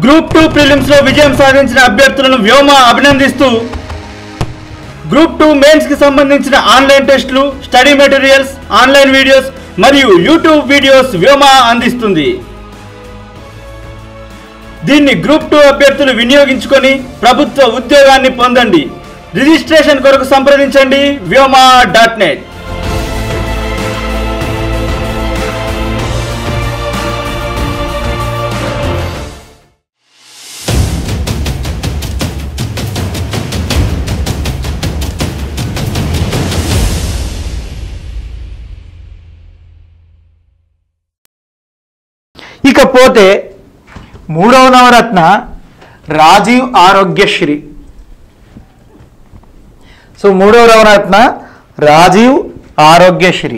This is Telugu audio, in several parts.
గ్రూప్ టూ ప్రిలిమ్స్ లో విజయం సాధించిన అభ్యర్థులను వ్యోమ అభినందిస్తూ గ్రూప్ టూ మెయిన్స్ కి సంబంధించిన ఆన్లైన్ టెస్టులు స్టడీ మెటీరియల్స్ ఆన్లైన్ వీడియోస్ మరియు యూట్యూబ్ వీడియోస్ వ్యోమ అందిస్తుంది దీన్ని గ్రూప్ టూ అభ్యర్థులు వినియోగించుకొని ప్రభుత్వ ఉద్యోగాన్ని పొందండి రిజిస్ట్రేషన్ కొరకు సంప్రదించండి వ్యోమ డాట్ నెట్ ఇకపోతే మూడవ నవరత్న రాజీవ్ ఆరోగ్యశ్రీ సో మూడవ నవరత్న రాజీవ్ ఆరోగ్యశ్రీ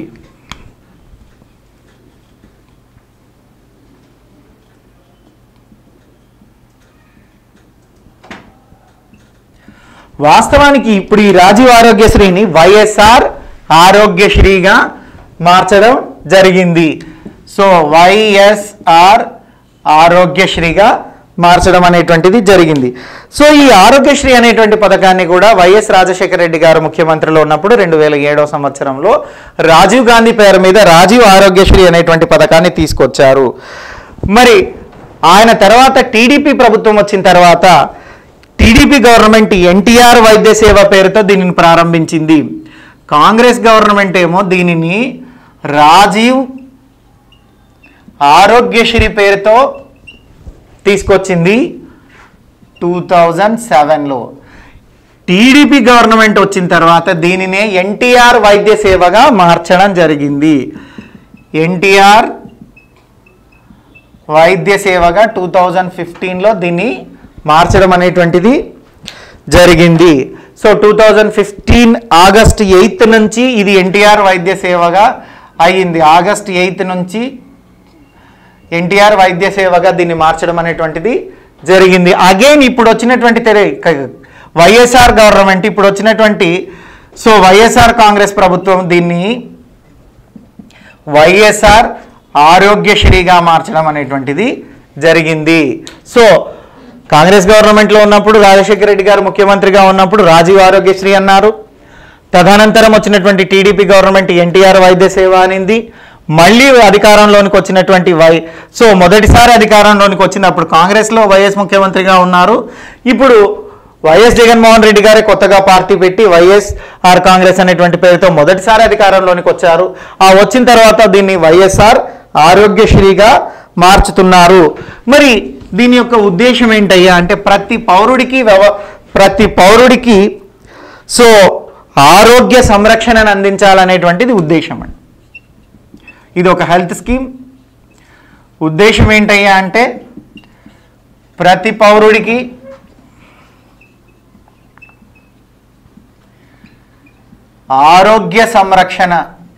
వాస్తవానికి ఇప్పుడు ఈ రాజీవ్ ఆరోగ్యశ్రీని వైఎస్ఆర్ ఆరోగ్యశ్రీగా మార్చడం జరిగింది సో వైఎస్ఆర్ ఆరోగ్యశ్రీగా మార్చడం అనేటువంటిది జరిగింది సో ఈ ఆరోగ్యశ్రీ అనేటువంటి పథకాన్ని కూడా వైఎస్ రాజశేఖర రెడ్డి గారు ముఖ్యమంత్రిలో ఉన్నప్పుడు రెండు వేల ఏడవ సంవత్సరంలో రాజీవ్ గాంధీ పేరు మీద రాజీవ్ ఆరోగ్యశ్రీ అనేటువంటి పథకాన్ని తీసుకొచ్చారు మరి ఆయన తర్వాత టీడీపీ ప్రభుత్వం వచ్చిన తర్వాత టీడీపీ గవర్నమెంట్ ఎన్టీఆర్ వైద్య సేవ పేరుతో దీనిని ప్రారంభించింది కాంగ్రెస్ గవర్నమెంట్ ఏమో దీనిని రాజీవ్ ఆరోగ్యశ్రీ పేరుతో తీసుకొచ్చింది టూ థౌజండ్ సెవెన్లో టీడీపీ గవర్నమెంట్ వచ్చిన తర్వాత దీనినే ఎన్టీఆర్ వైద్య సేవగా మార్చడం జరిగింది ఎన్టీఆర్ వైద్య సేవగా టూ థౌజండ్ ఫిఫ్టీన్లో దీన్ని మార్చడం అనేటువంటిది జరిగింది so two thousand fifteen August eighth నుంచి ఇది ఎన్టీఆర్ వైద్య సేవగా అయ్యింది ఆగస్ట్ ఎయిత్ నుంచి ఎన్టీఆర్ వైద్య సేవగా దీన్ని మార్చడం అనేటువంటిది జరిగింది అగైన్ ఇప్పుడు వచ్చినటువంటి తెర- క- వైఎస్ఆర్ గవర్నమెంట్ ఇప్పుడు వచ్చినటువంటి సో వైఎస్ఆర్ కాంగ్రెస్ ప్రభుత్వం దీన్ని వైఎస్ఆర్ ఆరోగ్యశ్రీగా మార్చడం అనేటువంటిది జరిగింది సో కాంగ్రెస్ గవర్నమెంట్లో ఉన్నప్పుడు రాజశేఖర రెడ్డి గారు ముఖ్యమంత్రిగా ఉన్నప్పుడు రాజీవ్ ఆరోగ్యశ్రీ అన్నారు తదనంతరం వచ్చినటువంటి టీడీపీ గవర్నమెంట్ ఎన్టీఆర్ వైద్య సేవ అనింది మళ్ళీ అధికారంలోనికి వచ్చినటువంటి వై సో మొదటిసారి అధికారంలోనికి వచ్చినప్పుడు కాంగ్రెస్లో వైఎస్ ముఖ్యమంత్రిగా ఉన్నారు ఇప్పుడు వైఎస్ జగన్మోహన్ రెడ్డి గారే కొత్తగా పార్టీ పెట్టి వైఎస్ ఆర్ కాంగ్రెస్ అనేటువంటి పేరుతో మొదటిసారి అధికారంలోనికి వచ్చారు ఆ వచ్చిన తర్వాత దీన్ని వైఎస్ఆర్ ఆరోగ్యశ్రీగా మార్చుతున్నారు మరి దీని యొక్క ఉద్దేశం ఏంటయ్యా అంటే ప్రతి పౌరుడికి వ్యవ ప్రతి పౌరుడికి సో ఆరోగ్య సంరక్షణను అందించాలనేటువంటిది ఉద్దేశం అండి ఇది ఒక హెల్త్ స్కీమ్ ఉద్దేశం ఏంటయ్యా అంటే ప్రతి పౌరుడికి ఆరోగ్య సంరక్షణ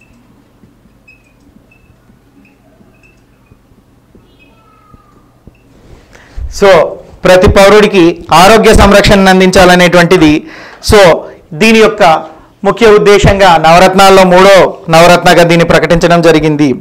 సో ప్రతి పౌరుడికి ఆరోగ్య సంరక్షణను అందించాలనేటువంటిది సో దీని యొక్క ముఖ్య ఉద్దేశంగా నవరత్నాల్లో మూడో నవరత్నగా దీన్ని ప్రకటించడం జరిగింది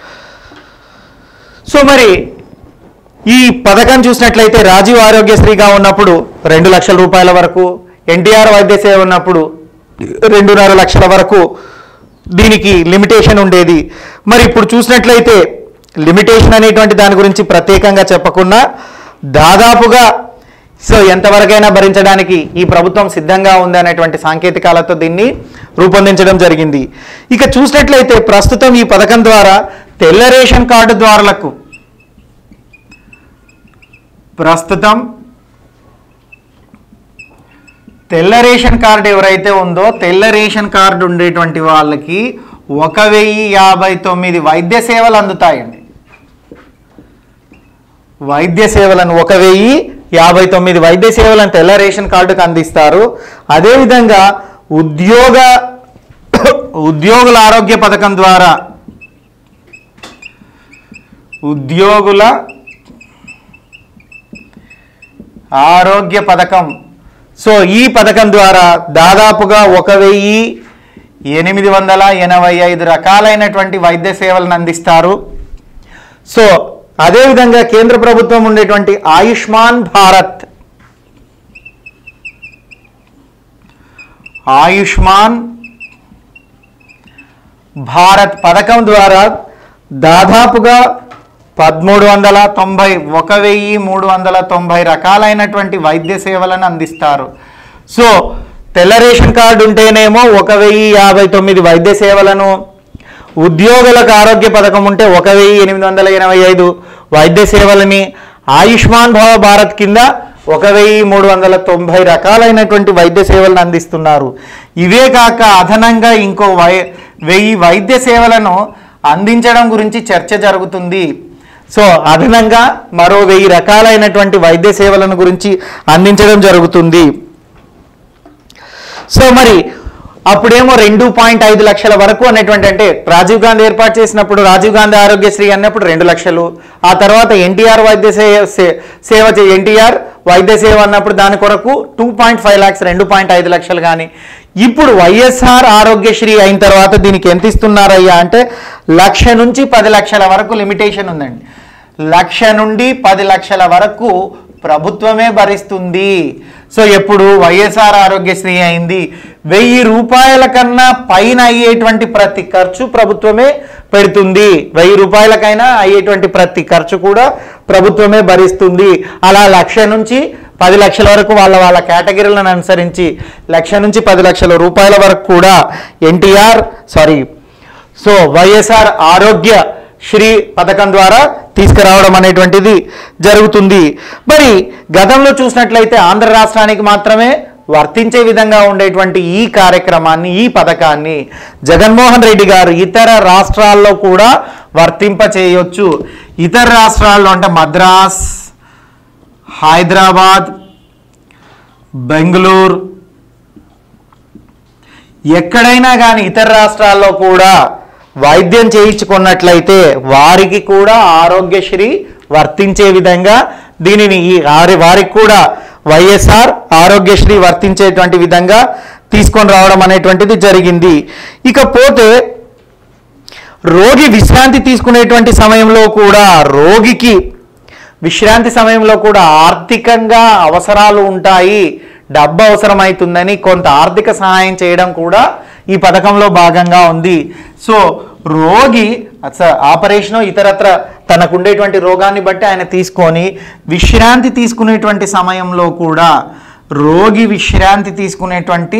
సో మరి ఈ పథకం చూసినట్లయితే రాజీవ్ ఆరోగ్యశ్రీగా ఉన్నప్పుడు రెండు లక్షల రూపాయల వరకు ఎన్టీఆర్ వైద్య సేవ ఉన్నప్పుడు రెండున్నర లక్షల వరకు దీనికి లిమిటేషన్ ఉండేది మరి ఇప్పుడు చూసినట్లయితే లిమిటేషన్ అనేటువంటి దాని గురించి ప్రత్యేకంగా చెప్పకుండా దాదాపుగా సో ఎంతవరకైనా భరించడానికి ఈ ప్రభుత్వం సిద్ధంగా ఉంది అనేటువంటి సాంకేతికాలతో దీన్ని రూపొందించడం జరిగింది ఇక చూసినట్లయితే ప్రస్తుతం ఈ పథకం ద్వారా తెల్ల రేషన్ కార్డు ద్వారాలకు ప్రస్తుతం తెల్ల రేషన్ కార్డు ఎవరైతే ఉందో తెల్ల రేషన్ కార్డు ఉండేటువంటి వాళ్ళకి ఒక వెయ్యి యాభై తొమ్మిది వైద్య సేవలు అందుతాయండి వైద్య సేవలను ఒక వెయ్యి యాభై తొమ్మిది వైద్య సేవలను తెల్ల రేషన్ కార్డుకు అందిస్తారు అదేవిధంగా ఉద్యోగ ఉద్యోగుల ఆరోగ్య పథకం ద్వారా ఉద్యోగుల ఆరోగ్య పథకం సో ఈ పథకం ద్వారా దాదాపుగా ఒక వెయ్యి ఎనిమిది వందల ఎనభై ఐదు రకాలైనటువంటి వైద్య సేవలను అందిస్తారు సో అదేవిధంగా కేంద్ర ప్రభుత్వం ఉండేటువంటి ఆయుష్మాన్ భారత్ ఆయుష్మాన్ భారత్ పథకం ద్వారా దాదాపుగా పదమూడు వందల తొంభై ఒక వెయ్యి మూడు వందల తొంభై రకాలైనటువంటి వైద్య సేవలను అందిస్తారు సో తెల్ల రేషన్ కార్డు ఉంటేనేమో ఒక వెయ్యి యాభై తొమ్మిది వైద్య సేవలను ఉద్యోగులకు ఆరోగ్య పథకం ఉంటే ఒక వెయ్యి ఎనిమిది వందల ఎనభై ఐదు వైద్య సేవలని ఆయుష్మాన్ భవ భారత్ కింద ఒక వెయ్యి మూడు వందల తొంభై రకాలైనటువంటి వైద్య సేవలను అందిస్తున్నారు ఇవే కాక అదనంగా ఇంకో వై వెయ్యి వైద్య సేవలను అందించడం గురించి చర్చ జరుగుతుంది సో అదనంగా మరో వెయ్యి రకాలైనటువంటి వైద్య సేవలను గురించి అందించడం జరుగుతుంది సో మరి అప్పుడేమో రెండు పాయింట్ ఐదు లక్షల వరకు అనేటువంటి అంటే రాజీవ్ గాంధీ ఏర్పాటు చేసినప్పుడు రాజీవ్ గాంధీ ఆరోగ్యశ్రీ అన్నప్పుడు రెండు లక్షలు ఆ తర్వాత ఎన్టీఆర్ వైద్య సేవ సే- సేవ ఎన్టీఆర్ వైద్య సేవ అన్నప్పుడు దాని కొరకు టూ పాయింట్ ఫైవ్ ల్యాక్స్ రెండు పాయింట్ ఐదు లక్షలు కానీ ఇప్పుడు వైఎస్ఆర్ ఆరోగ్యశ్రీ అయిన తర్వాత దీనికి ఎంత ఇస్తున్నారయ్యా అంటే లక్ష నుంచి పది లక్షల వరకు లిమిటేషన్ ఉందండి లక్ష నుండి పది లక్షల వరకు ప్రభుత్వమే భరిస్తుంది సో ఎప్పుడు వైఎస్ఆర్ ఆరోగ్యశ్రీ అయింది వెయ్యి రూపాయల కన్నా పైన అయ్యేటువంటి ప్రతి ఖర్చు ప్రభుత్వమే పెడుతుంది వెయ్యి రూపాయలకైనా అయ్యేటువంటి ప్రతి ఖర్చు కూడా ప్రభుత్వమే భరిస్తుంది అలా లక్ష నుంచి పది లక్షల వరకు వాళ్ళ వాళ్ళ కేటగిరీలను అనుసరించి లక్ష నుంచి పది లక్షల రూపాయల వరకు కూడా ఎన్టీఆర్ సారీ సో వైఎస్ఆర్ ఆరోగ్య శ్రీ పథకం ద్వారా తీసుకురావడం అనేటువంటిది జరుగుతుంది మరి గతంలో చూసినట్లయితే ఆంధ్ర రాష్ట్రానికి మాత్రమే వర్తించే విధంగా ఉండేటువంటి ఈ కార్యక్రమాన్ని ఈ పథకాన్ని జగన్మోహన్ రెడ్డి గారు ఇతర రాష్ట్రాల్లో కూడా వర్తింప చేయొచ్చు ఇతర రాష్ట్రాల్లో అంటే మద్రాస్ హైదరాబాద్ బెంగళూరు ఎక్కడైనా కానీ ఇతర రాష్ట్రాల్లో కూడా వైద్యం చేయించుకున్నట్లయితే వారికి కూడా ఆరోగ్యశ్రీ వర్తించే విధంగా దీనిని ఈ వారి వారికి కూడా వైఎస్ఆర్ ఆరోగ్యశ్రీ వర్తించేటువంటి విధంగా తీసుకొని రావడం అనేటువంటిది జరిగింది ఇకపోతే రోగి విశ్రాంతి తీసుకునేటువంటి సమయంలో కూడా రోగికి విశ్రాంతి సమయంలో కూడా ఆర్థికంగా అవసరాలు ఉంటాయి డబ్బు అవసరమవుతుందని కొంత ఆర్థిక సహాయం చేయడం కూడా ఈ పథకంలో భాగంగా ఉంది సో రోగి అస- ఆపరేషను ఇతరత్ర తనకు ఉండేటువంటి రోగాన్ని బట్టి ఆయన తీసుకొని విశ్రాంతి తీసుకునేటువంటి సమయంలో కూడా రోగి విశ్రాంతి తీసుకునేటువంటి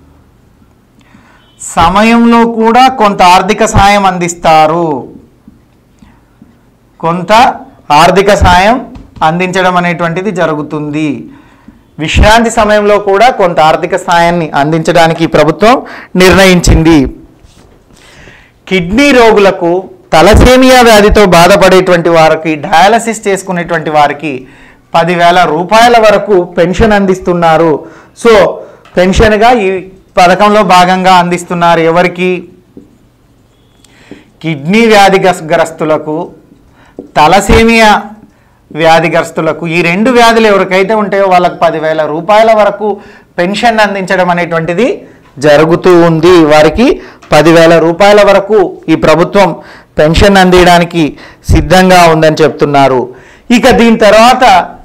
సమయంలో కూడా కొంత ఆర్థిక సాయం అందిస్తారు కొంత ఆర్థిక సాయం అందించడం అనేటువంటిది జరుగుతుంది విశ్రాంతి సమయంలో కూడా కొంత ఆర్థిక సాయాన్ని అందించడానికి ఈ ప్రభుత్వం నిర్ణయించింది కిడ్నీ రోగులకు తలసేమియా వ్యాధితో బాధపడేటువంటి వారికి డయాలసిస్ చేసుకునేటువంటి వారికి పదివేల రూపాయల వరకు పెన్షన్ అందిస్తున్నారు సో పెన్షన్గా ఈ పథకంలో భాగంగా అందిస్తున్నారు ఎవరికి కిడ్నీ వ్యాధిగ్రస్తులకు తలసేమియా వ్యాధిగ్రస్తులకు ఈ రెండు వ్యాధులు ఎవరికైతే ఉంటాయో వాళ్ళకు పదివేల రూపాయల వరకు పెన్షన్ అందించడం అనేటువంటిది జరుగుతూ ఉంది వారికి పదివేల రూపాయల వరకు ఈ ప్రభుత్వం పెన్షన్ అందించడానికి సిద్ధంగా ఉందని చెప్తున్నారు ఇక దీని తర్వాత